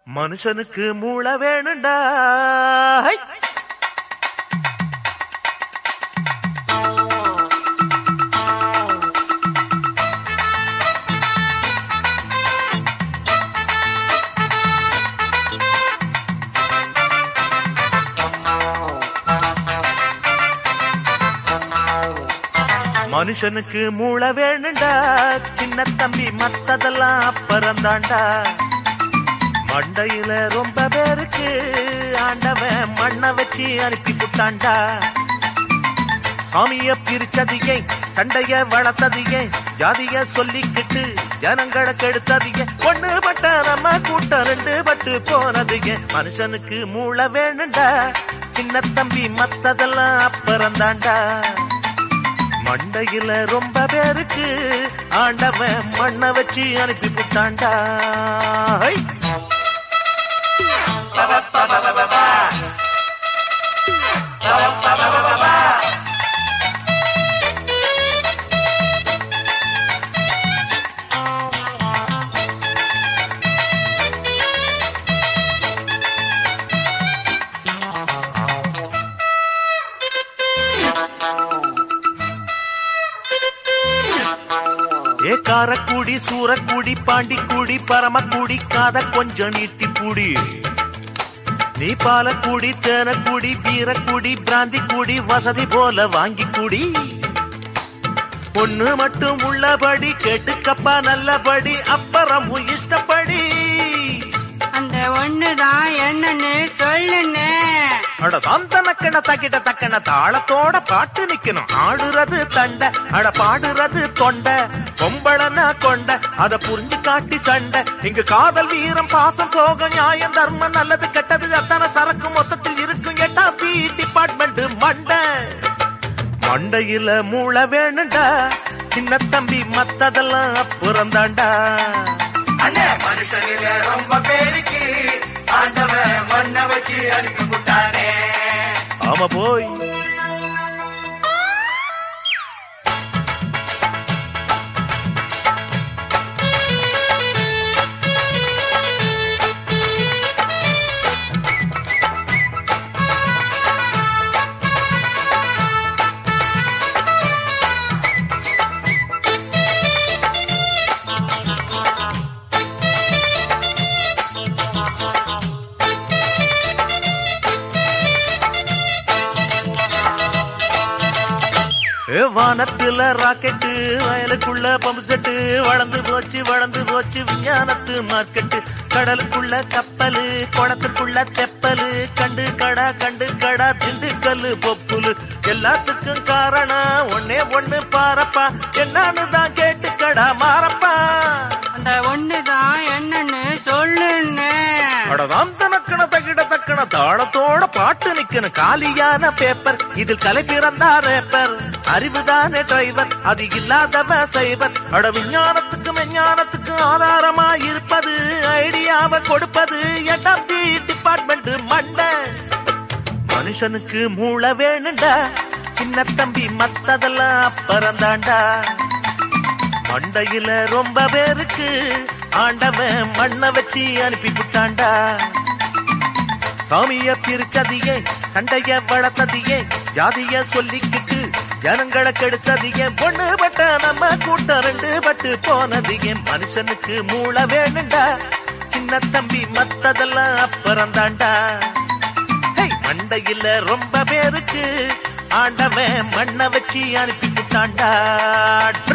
மனுஷனுக்கு மூளை வேணுண்டா ஹை! மனுஷனுக்கு மூளை வேணுண்டா சின்ன தம்பி மத்ததெல்லாம் அப்புறம்தாண்டா மண்டையில ரொம்ப பேருக்கு ஆண்டவன் மண்ணை வச்சு அனுப்பி புட்டாண்டா சாமிய பிரிச்சதியே சண்டைய வளர்த்ததியே ஜாதிய சொல்லிக்கிட்டு ஜனங்களை கெடுத்ததியே ஒண்ணு பட்ட நம்ம கூட்டம் ரெண்டு பட்டு போனதுங்க மனுஷனுக்கு மூளை வேணுண்டா சின்ன தம்பி மத்ததெல்லாம் அப்புறம்தாண்டா மண்டையில ரொம்ப பேருக்கு ஆண்டவன் மண்ணை வச்சு அனுப்பி புட்டாண்டா ஹை! ஏ காரக்குடி சூரக்குடி பாண்டிக்குடி பரமக்குடி காத கொஞ்சம் நீட்டி பூடி நீ பாலக்குடி தேனக்குடி பீரக்குடி பிராந்தி குடி வசதி போல வாங்கி குடி பொண்ணு மட்டும் உள்ளபடி கேட்டுக்கப்பா நல்லபடி அப்புறமும் இஷ்டப்படி அந்த ஒண்ணுதான் என்னன்னு சொல்லுன்னு அட தாம் தனக்கன தக்கிட்ட தக்கன தாளத்தோட பாட்டு நிக்கணும் ஆடுறது தண்டை அட பாடுறது தொண்டை பொம்பளனா கொண்ட அத புரிஞ்சு காட்டி சண்டை இங்க காதல் வீரம் பாசம் சோகம் நியாயம் தர்மம் நல்லது கெட்டது அத்தனை சரக்கு மொத்தத்தில் இருக்கும் எட்டா பி டிபார்ட்மெண்ட் மண்டை மண்டையில மூளை வேணுண்டா சின்ன தம்பி மத்ததெல்லாம் அப்புறம்தாண்டா அண்ணே மனுஷனில ரொம்ப பேருக்கு ஆண்டவன் மண்ண வச்சு அனுப்பி விட்டானே ஆமா போய் ஏ, வானத்துல ராக்கெட்டு வயலுக்குள்ள பம்பு செட்டு வளர்ந்து போச்சு வளர்ந்து போச்சு விஞ்ஞானத்து மார்க்கெட்டு கடலுக்குள்ள கப்பலு குளத்துக்குள்ள தெப்பலு கண்டு கடா கண்டு கடா திண்டுக்கல்லு பொப்புலு எல்லாத்துக்கும் காரணம் ஒன்னே ஒண்ணு பாரப்பா என்னன்னு தான் கேட்டு கடா மாறப்பா அந்த ஒண்ணுதான் என்னன்னு சொல்லுன்னு அடதாம் தனக்கண தகிட தக்கண தாளத்தோட பாட்டு நிக்கணும் காலியான பேப்பர் இதில் கலை பிறந்தா ரேப்பர் அறிவுதானே டிரைவர் அது இல்லாதவ சைவர் அட விஞ்ஞானத்துக்கு விஞ்ஞானத்துக்கு ஆதாரமா இருப்பது ஐடியாவை கொடுப்பது எட்டாம் தி டிபார்ட்மெண்ட் மண்டை மனுஷனுக்கு மூளை வேணுண்டா சின்ன தம்பி மத்ததெல்லாம் அப்புறம்தாண்டா மண்டையில ரொம்ப பேருக்கு ஆண்டவன் மண்ணை வச்சு அனுப்பி விட்டாண்டா சாமிய பிரிச்சதியே சண்டைய வளர்த்ததியே ஜாதிய சொல்லிக்கிட்டு ஜனங்களை கெடுத்ததியே ஒண்ணு பட்ட நம்ம கூட்டம் ரெண்டு பட்டு போனதியே மனுஷனுக்கு மூளை வேணுண்டா சின்ன தம்பி மத்ததெல்லாம் அப்புறம்தாண்டா ஹே, மண்டையில ரொம்ப பேருக்கு ஆண்டவன் மண்ணை வச்சு அனுப்பி விட்டாண்டா